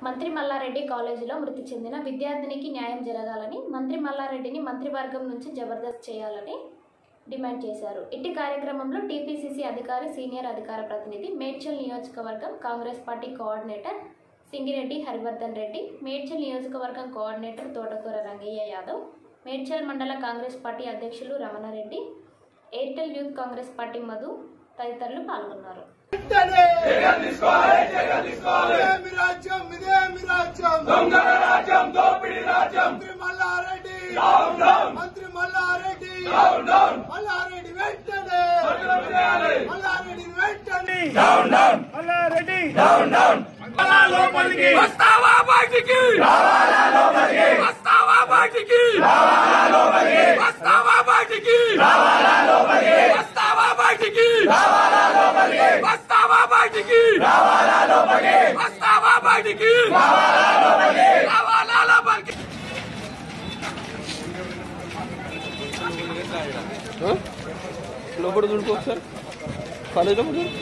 మంత్రి మల్లారెడ్డి కాలేజీలో మృతి చెందిన విద్యార్థినికి న్యాయం జరగాలని మంత్రి మల్లారెడ్డిని మంత్రివర్గం నుంచి జబర్దస్త్ చేయాలని డిమాండ్ చేశారు ఇట్టి కార్యక్రమంలో టీపీసీసీ అధికారి సీనియర్ అధికార ప్రతినిధి మేడ్చల్ నియోజకవర్గం Congress party coordinator Singireddy Harivardhan Reddy Medchal నియోజకవర్గం కోఆర్డినేటర్ తోటకూర రంగయ్య యాదవ్ మేడ్చల్ మండల కాంగ్రెస్ పార్టీ అధ్యక్షులు Ramana Reddy Airtel youth Congress party Madhu తదితరులు పాల్గొన్నారు ఇదేమి రాజ్యం ఇదేమి రాజ్యం దొంగల రాజ్యం దోపిడీ రాజ్యం మంత్రి మల్లారెడ్డి డౌన్ డౌన్ మంత్రి మల్లారెడ్డి డౌన్ డౌన్ మల్లారెడ్డి వెంటనే పట్టుదల చేయాలి మల్లారెడ్డి వెంటనే down down Malla Reddy down down లోపలికి వస్తావా బయటికి రావాలా లోపలికి వస్తావా బయటికి రావాలా లోపలికి వస్తావా బయటికి రావాలా లోపలికి వస్తావా బయటికి రావాలా లోపలికి వస్తావా బయటికి రావాలా లోపలికి వస్తావా బయటికి రావాలా లోపలికి రావాలా లోపలికి లోపల చూడుకో ఒకసారి కాలేజ్ లోపల చూడు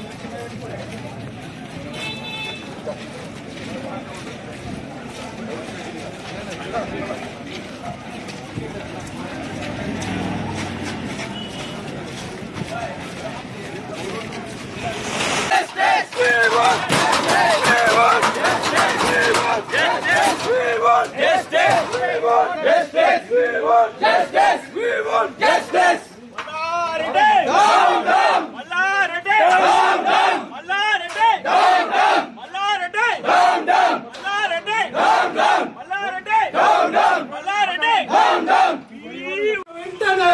వెంటనే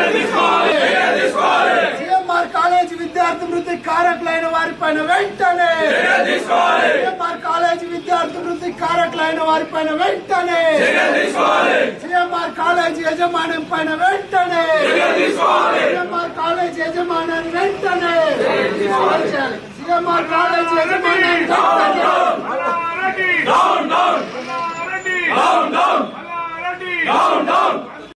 సిఎంఆర్ కాలేజీ విద్యార్థి మృతి కారకులైన వారిపైన వెంటనే సిఎంఆర్ కాలేజీ విద్యార్థి మృతి కారకులైన వారిపైన వెంటనే సిఎంఆర్ కాలేజీ యజమానం పైన వెంటనే సిఎంఆర్ కాలేజీ యజమానాన్ని వెంటనే సిఎంఆర్ కాలేజీ యజమానాన్ని వెంటనే